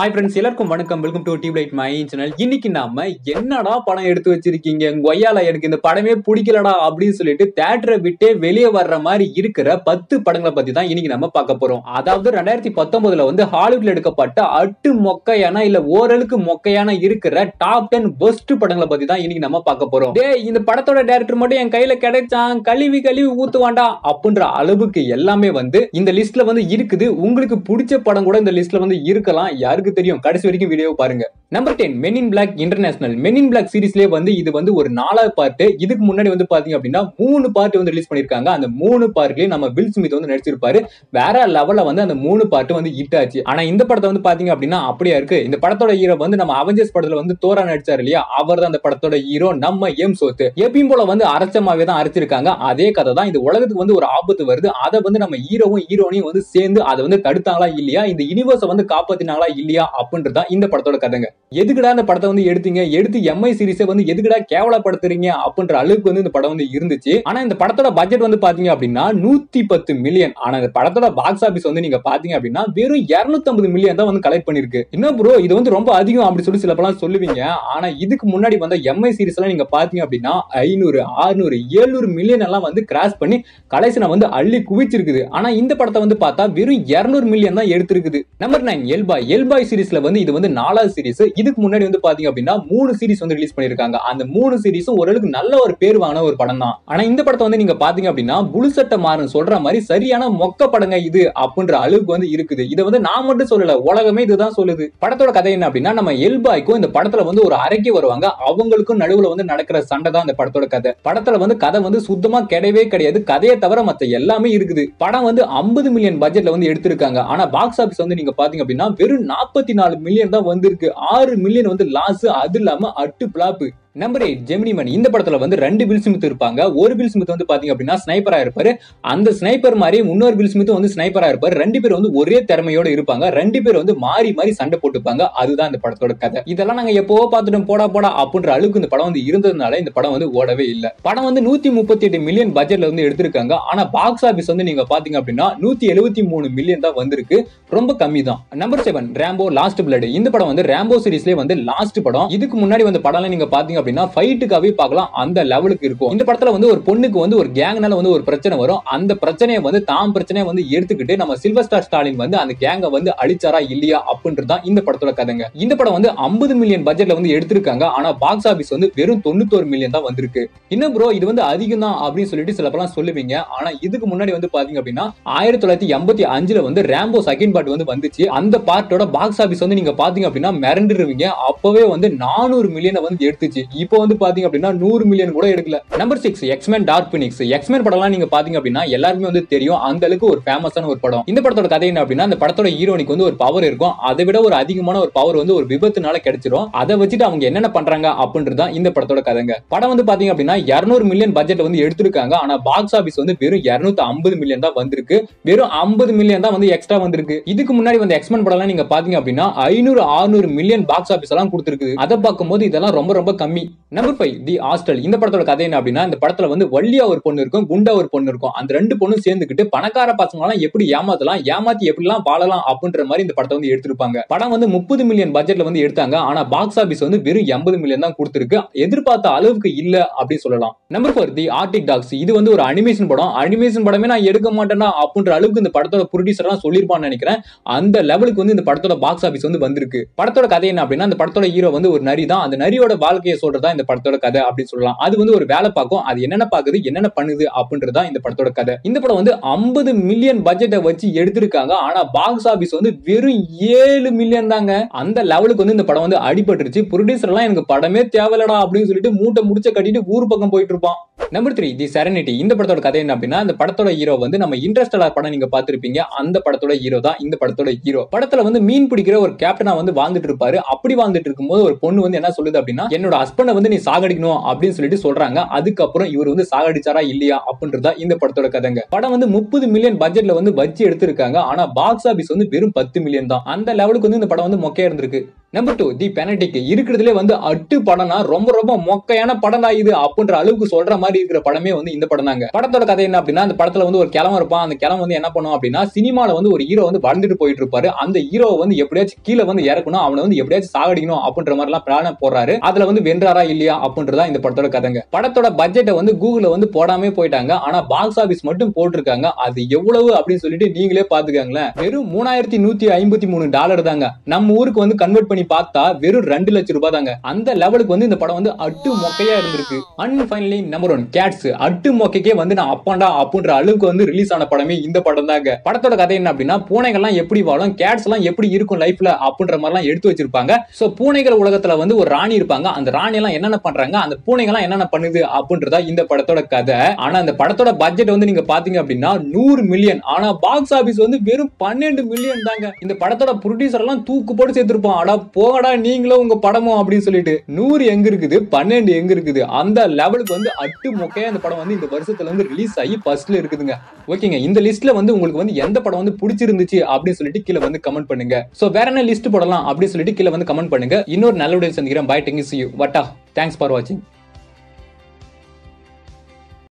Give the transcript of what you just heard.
hi friends எல்லாருக்கும் வணக்கம் welcome to tube light my channel இன்னைக்கு நாம என்னடா படம் எடுத்து வச்சிருக்கீங்க கொய்யால எனக்கு இந்த படமே பிடிக்கலடா அப்படின்னு சொல்லிட்டு தேட்டரை விட்டே வெளியே வர்ற மாதிரி இருக்கிற பத்து படங்களை பத்தி தான் இன்னைக்கு நம்ம பார்க்க போறோம் அதாவது ரெண்டாயிரத்தி பத்தொன்பதுல வந்து ஹாலிவுட்ல எடுக்கப்பட்ட அட்டு மொக்கையான இல்ல ஓரளவுக்கு மொக்கையான இருக்கிற டாப் டென் பெஸ்ட் படங்களை பத்தி தான் இன்னைக்கு நம்ம பார்க்க போறோம் டேய் இந்த படத்தோட டேரக்டர் மட்டும் என் கையில கிடைச்சான் கழுவி கழுவி ஊத்துவாண்டா அப்படின்ற அளவுக்கு எல்லாமே வந்து இந்த லிஸ்ட்ல வந்து இருக்குது உங்களுக்கு பிடிச்ச படம் கூட இந்த லிஸ்ட்ல வந்து இருக்கலாம் யாருக்கு தெரியும் கடைசி வரைக்கும் வீடியோ பாருங்க number ten men in black international men in black சீரிஸ்லேயே வந்து இது வந்து ஒரு நாலாவது பார்ட் இதுக்கு முன்னாடி வந்து பாத்தீங்க அப்படின்னா மூணு பார்ட் வந்து ரிலீஸ் பண்ணிருக்காங்க அந்த மூணு பார்ட்லயும் நம்ம வில் ஸ்மித் வந்து நடிச்சிருப்பாரு வேற லெவல்ல வந்து அந்த மூணு பார்ட் வந்து ஹிட் ஆச்சு ஆனா இந்த படத்தை வந்து பாத்தீங்க அப்படின்னா அப்படியா இருக்கு இந்த படத்தோட ஹீரோ வந்து நம்ம அவெஞ்சர்ஸ் படத்துல வந்து தோரா நடிச்சாரு இல்லையா அவர் தான் அந்த படத்தோட ஹீரோ நம்ம எம் சோத்து எப்பயும் போல வந்து அரைச்சமாவே தான் அரைச்சிருக்காங்க அதே கதை தான் இந்த உலகத்துக்கு வந்து ஒரு ஆபத்து வருது அதை வந்து நம்ம ஹீரோவும் ஹீரோனையும் வந்து சேர்ந்து அதை வந்து தடுத்தாங்களா இல்லையா இந்த யூனிவர்ஸை வந்து காப்பாத்தினாங்களா இல்லையா அப்படின்றதான் இந்த படத்தோட கதைங்க எதுக்குடா இந்த படத்தை வந்து எடுத்தீங்க எடுத்து எம்ஐ சீரிஸை வந்து எதுக்குடா கேவலப்படுத்துறீங்க அப்படின்ற அளவுக்கு வந்து இந்த படம் வந்து இருந்துச்சு ஆனா இந்த படத்தோட பட்ஜெட் வந்து பாத்தீங்க அப்படின்னா நூத்தி பத்து மில்லியன் ஆனா இந்த படத்தோட பாக்ஸ் ஆபீஸ் வந்து நீங்க பாத்தீங்க அப்படின்னா வெறும் இருநூத்தம்பது மில்லியன் தான் வந்து கலெக்ட் பண்ணிருக்கு இன்னும் ப்ரோ இது வந்து ரொம்ப அதிகம் அப்படி சொல்லி சில படம் சொல்லுவீங்க ஆனா இதுக்கு முன்னாடி வந்த எம்ஐ சீரிஸ் எல்லாம் நீங்க பாத்தீங்க அப்படின்னா ஐநூறு ஆறுநூறு ஏழுநூறு மில்லியன் எல்லாம் வந்து கிராஸ் பண்ணி கடைசியில வந்து அள்ளி குவிச்சிருக்குது ஆனா இந்த படத்தை வந்து பார்த்தா வெறும் இருநூறு மில்லியன் தான் எடுத்திருக்குது நம்பர் நைன் எல்பாய் எல்பாய் சீரிஸ்ல வந்து இது வந்து நாலாவது சீரிஸ் இதுக்கு முன்னாடி வந்து பாத்தீங்க அப்படின்னா மூணு சீரிஸ் வந்து ரிலீஸ் பண்ணிருக்காங்க அந்த மூணு சீரிஸும் ஓரளவுக்கு நல்ல ஒரு பேர் வாங்கின ஒரு படம் தான் ஆனா இந்த படத்தை வந்து நீங்க பாத்தீங்க அப்படின்னா புழுசட்ட மாறன் சொல்ற மாதிரி சரியான மொக்க படங்க இது அப்படின்ற அளவுக்கு வந்து இருக்குது இதை வந்து நான் மட்டும் சொல்லல உலகமே இதுதான் சொல்லுது படத்தோட கதை என்ன அப்படின்னா நம்ம எல்பாய்க்கும் இந்த படத்துல வந்து ஒரு அறைக்கு வருவாங்க அவங்களுக்கும் நடுவுல வந்து நடக்கிற சண்டை தான் இந்த படத்தோட கதை படத்துல வந்து கதை வந்து சுத்தமா கிடையவே கிடையாது கதையை தவிர மத்த எல்லாமே இருக்குது படம் வந்து ஐம்பது மில்லியன் பட்ஜெட்ல வந்து எடுத்திருக்காங்க ஆனா பாக்ஸ் ஆபீஸ் வந்து நீங்க பாத்தீங்க அப்படின்னா வெறும் நாற்பத்தி நாலு மில்லியன் தான் வந்திருக்கு ஆறு மில்லியன் வந்து லாஸ் அது இல்லாம அட்டு flop number eight Gemini Mani இந்த படத்துல வந்து ரெண்டு வில் ஸ்மித் இருப்பாங்க ஒரு வில் ஸ்மித் வந்து பாத்தீங்க அப்படின்னா ஸ்னைப்பரா இருப்பாரு அந்த ஸ்னைப்பர் மாதிரி இன்னொரு வில் ஸ்மித் வந்து ஸ்னைப்பரா இருப்பாரு ரெண்டு பேர் வந்து ஒரே திறமையோட இருப்பாங்க ரெண்டு பேர் வந்து மாறி மாறி சண்டை போட்டுப்பாங்க அதுதான் இந்த படத்தோட கதை இதெல்லாம் நாங்க எப்போ பார்த்துட்டோம் போடா போடா அப்படின்ற அளவுக்கு இந்த படம் வந்து இருந்ததுனால இந்த படம் வந்து ஓடவே இல்லை படம் வந்து நூத்தி முப்பத்தி எட்டு மில்லியன் பட்ஜெட்ல வந்து எடுத்திருக்காங்க ஆனா பாக்ஸ் ஆபீஸ் வந்து நீங்க பாத்தீங்க அப்படின்னா நூத்தி எழுபத்தி மூணு மில்லியன் தான் வந்திருக்கு ரொம்ப கம்மி தான் number seven Rambo last blood இந்த படம் வந்து ரேம்போ சீரிஸ்லேயே வந்து லாஸ்ட் படம் இதுக்கு முன்னாடி வந்து படம்லாம் நீங்க பாத்தீங்க அப்படின்னா ஃபைட்டுக்காவே பார்க்கலாம் அந்த லெவலுக்கு இருக்கும் இந்த படத்துல வந்து ஒரு பொண்ணுக்கு வந்து ஒரு கேங்னால வந்து ஒரு பிரச்சனை வரும் அந்த பிரச்சனையை வந்து தாம் பிரச்சனையை வந்து எடுத்துக்கிட்டு நம்ம சில்வர் ஸ்டார் ஸ்டாலின் வந்து அந்த கேங்கை வந்து அழிச்சாரா இல்லையா அப்படின்றது தான் இந்த படத்தோட கதைங்க இந்த படம் வந்து ஐம்பது மில்லியன் பட்ஜெட்ல வந்து எடுத்திருக்காங்க ஆனா பாக்ஸ் ஆபீஸ் வந்து வெறும் தொண்ணூத்தோரு மில்லியன் தான் வந்திருக்கு இன்னும் ப்ரோ இது வந்து அதிகம் தான் அப்படின்னு சொல்லிட்டு சில படம் சொல்லுவீங்க ஆனா இதுக்கு முன்னாடி வந்து பாத்தீங்க அப்படின்னா ஆயிரத்தி தொள்ளாயிரத்தி எண்பத்தி அஞ்சுல வந்து ரேம்போ செகண்ட் பார்ட் வந்து வந்துச்சு அந்த பார்ட்டோட பாக்ஸ் ஆபீஸ் வந்து நீங்க பாத்தீங்க அப்படின்னா மிரண்டுருவீங்க அப்பவே வந்து நானூறு மில்லியனை வந்து எடுத்துச்சு இப்போ வந்து பாத்தீங்க அப்படின்னா நூறு மில்லியன் கூட எடுக்கல number six X Men dark phoenix X Men படம்லாம் நீங்க பாத்தீங்க அப்படின்னா எல்லாருமே வந்து தெரியும் அந்த அளவுக்கு ஒரு ஃபேமஸான ஒரு படம் இந்த படத்தோட கதை என்ன அப்படின்னா அந்த படத்தோட ஹீரோனிக்கு வந்து ஒரு பவர் இருக்கும் அதை விட ஒரு அதிகமான ஒரு பவர் வந்து ஒரு விபத்துனால கிடைச்சிரும் அதை வச்சுட்டு அவங்க என்னென்ன பண்றாங்க அப்படின்றது தான் இந்த படத்தோட கதைங்க படம் வந்து பாத்தீங்க அப்படின்னா இருநூறு மில்லியன் பட்ஜெட் வந்து எடுத்திருக்காங்க ஆனா பாக்ஸ் ஆபீஸ் வந்து வெறும் இருநூத்தி ஐம்பது மில்லியன் தான் வந்திருக்கு வெறும் ஐம்பது மில்லியன் தான் வந்து எக்ஸ்ட்ரா வந்திருக்கு இதுக்கு முன்னாடி வந்து எக்ஸ்மேன் படம்லாம் நீங்க பாத்தீங்க அப்படின்னா ஐநூறு ஆறுநூறு மில்லியன் பாக்ஸ் ஆபீஸ் எல்லாம் கொடுத்துருக்கு அதை பார்க்கும்போது இதெல்லாம் ரொம்ப ரொம்ப கம்மி நம்பர் ஃபைவ் தி ஹாஸ்டல் இந்த படத்தோட கதை என்ன அப்படின்னா இந்த படத்துல வந்து வள்ளியா ஒரு பொண்ணு இருக்கும் குண்டா ஒரு பொண்ணு இருக்கும் அந்த ரெண்டு பொண்ணும் சேர்ந்துக்கிட்டு பணக்கார பசங்க எல்லாம் எப்படி ஏமாத்தலாம் ஏமாத்தி எப்படிலாம் வாழலாம் அப்படின்ற மாதிரி இந்த படத்தை வந்து எடுத்திருப்பாங்க படம் வந்து முப்பது மில்லியன் பட்ஜெட்ல வந்து எடுத்தாங்க ஆனா பாக்ஸ் ஆபீஸ் வந்து வெறும் எண்பது மில்லியன் தான் கொடுத்துருக்கு எதிர்பார்த்த அளவுக்கு இல்ல அப்படின்னு சொல்லலாம் number four the Arctic dogs இது வந்து ஒரு அனிமேஷன் படம் அனிமேஷன் படமே நான் எடுக்க மாட்டேன்னா அப்படின்ற அளவுக்கு இந்த படத்தோட ப்ரொடியூசர் எல்லாம் சொல்லியிருப்பான்னு நினைக்கிறேன் அந்த லெவலுக்கு வந்து இந்த படத்தோட பாக்ஸ் ஆபீஸ் வந்து வந்திருக்கு படத்தோட கதை என்ன அப்படின்னா அந்த படத்தோட ஹீரோ வந்து ஒரு நரி தான் அந்த நரியோட வாழ்க்கையை சொல்றதா இந்த படத்தோட கதை அப்படின்னு சொல்லலாம் அது வந்து ஒரு வேலை பார்க்கும் அது என்னென்ன பாக்குது என்னென்ன பண்ணுது அப்படின்றதா இந்த படத்தோட கதை இந்த படம் வந்து ஐம்பது மில்லியன் பட்ஜெட்டை வச்சு எடுத்திருக்காங்க ஆனா பாக்ஸ் ஆபீஸ் வந்து வெறும் ஏழு மில்லியன் தாங்க அந்த லெவலுக்கு வந்து இந்த படம் வந்து அடிபட்டுருச்சு ப்ரொடியூசர் எல்லாம் எனக்கு படமே தேவையில்லடா அப்படின்னு சொல்லிட்டு மூட்டை முடிச்ச கட்டிட்டு ஊர் பக்கம் போயிட்டு இருப்பான் நம்பர் த்ரீ தி செரனிட்டி இந்த படத்தோட கதை என்ன அப்படின்னா இந்த படத்தோட ஹீரோ வந்து நம்ம இன்ட்ரெஸ்டலார் படம் நீங்க பார்த்திருப்பீங்க அந்த படத்தோட ஹீரோ தான் இந்த படத்தோட ஹீரோ படத்துல வந்து மீன் பிடிக்கிற ஒரு கேப்டனா வந்து வாழ்ந்துட்டு இருப்பாரு அப்படி வாழ்ந்துட்டு இருக்கும்போது ஒரு பொண்ணு வந்து என்ன சொல்லுது அப்படின்னா என்னோட ஹஸ்பண்டை வந்து நீ சாகடிக்கணும் அப்படின்னு சொல்லிட்டு சொல்றாங்க அதுக்கப்புறம் இவர் வந்து சாகடிச்சாரா இல்லையா அப்படின்றதா இந்த படத்தோட கதைங்க படம் வந்து முப்பது மில்லியன் பட்ஜெட்ல வந்து வச்சு எடுத்திருக்காங்க ஆனா பாக்ஸ் ஆபீஸ் வந்து வெறும் பத்து மில்லியன் தான் அந்த லெவலுக்கு வந்து இந்த படம் வந்து மொக்கையா இருந்திருக்கு நம்பர் டூ தி பெனடிக் இருக்கிறதுலே வந்து அட்டு படம்னா ரொம்ப ரொம்ப மொக்கையான படம் தான் இது அப்படின்ற அளவுக்கு சொல்ற மாதிரி இருக்கிற படமே வந்து இந்த படம் தாங்க படத்தோட கதை என்ன அப்படின்னா அந்த படத்துல வந்து ஒரு கிழமை இருப்பான் அந்த கிழமை வந்து என்ன பண்ணும் அப்படின்னா சினிமால வந்து ஒரு ஹீரோ வந்து வளர்ந்துட்டு போயிட்டு இருப்பாரு அந்த ஹீரோவை வந்து எப்படியாச்சும் கீழே வந்து இறக்கணும் அவனை வந்து எப்படியாச்சும் சாகடிக்கணும் அப்படின்ற மாதிரி எல்லாம் பிளான போடுறாரு அதுல வந்து வென்றாரா இல்லையா அப்படின்றதா இந்த படத்தோட கதைங்க படத்தோட பட்ஜெட்டை வந்து கூகுள்ல வந்து போடாமே போயிட்டாங்க ஆனா பாக்ஸ் ஆபீஸ் மட்டும் போட்டிருக்காங்க அது எவ்வளவு அப்படின்னு சொல்லிட்டு நீங்களே பாத்துக்கங்களேன் வெறும் மூணாயிரத்தி நூத்தி ஐம்பத்தி மூணு டாலர் தாங்க நம்ம ஊருக்கு வந்து கன்வெர்ட் பண்ணி பார்த்தா வெறும் ரெண்டு லட்சம் ரூபாய் தாங்க அந்த லெவலுக்கு வந்து இந்த படம் வந்து அட்டு மொக்கையா இருந்திருக்கு and finally number one cats அட்டு மொக்கைக்கே வந்து நான் அப்பாண்டா அப்படின்ற அளவுக்கு வந்து ரிலீஸ் ஆன படமே இந்த படம் தாங்க படத்தோட கதை என்ன அப்படின்னா பூனைகள்லாம் எப்படி வாழும் கேட்ஸ் எல்லாம் எப்படி இருக்கும் லைஃப்ல அப்படின்ற மாதிரிலாம் எடுத்து வச்சிருப்பாங்க சோ பூனைகள் உலகத்துல வந்து ஒரு ராணி இருப்பாங்க அந்த ராணி எல்லாம் என்னென்ன பண்றாங்க அந்த பூனைகள்லாம் என்னென்ன பண்ணுது அப்படின்றதா இந்த படத்தோட கதை ஆனா அந்த படத்தோட பட்ஜெட் வந்து நீங்க பாத்தீங்க அப்படின்னா நூறு மில்லியன் ஆனா பாக்ஸ் ஆபீஸ் வந்து வெறும் பன்னெண்டு மில்லியன் தாங்க இந்த படத்தோட ப்ரொடியூசர் எல்லாம் தூக்கு போட்டு சேர்த்திருப்போம் அடா போகடா நீங்களும் உங்க படமும் அப்படின்னு சொல்லிட்டு நூறு எங்க இருக்குது பன்னெண்டு எங்க இருக்குது அந்த லெவலுக்கு வந்து அட்டு மொக்கையா இந்த படம் வந்து இந்த வருஷத்துல வந்து ரிலீஸ் ஆகி ஃபர்ஸ்ட்ல இருக்குதுங்க ஓகேங்க இந்த லிஸ்ட்ல வந்து உங்களுக்கு வந்து எந்த படம் வந்து பிடிச்சிருந்துச்சு அப்படின்னு சொல்லிட்டு கீழே வந்து கமெண்ட் பண்ணுங்க சோ வேற என்ன லிஸ்ட் போடலாம் அப்படின்னு சொல்லிட்டு கீழே வந்து கமெண்ட் பண்ணுங்க இன்னொரு நல்ல வீடியோ சந்திக்கிறேன் பை டெங்கிஸ் யூ வட்டா தேங்க்ஸ் ஃபார் வாட்சிங்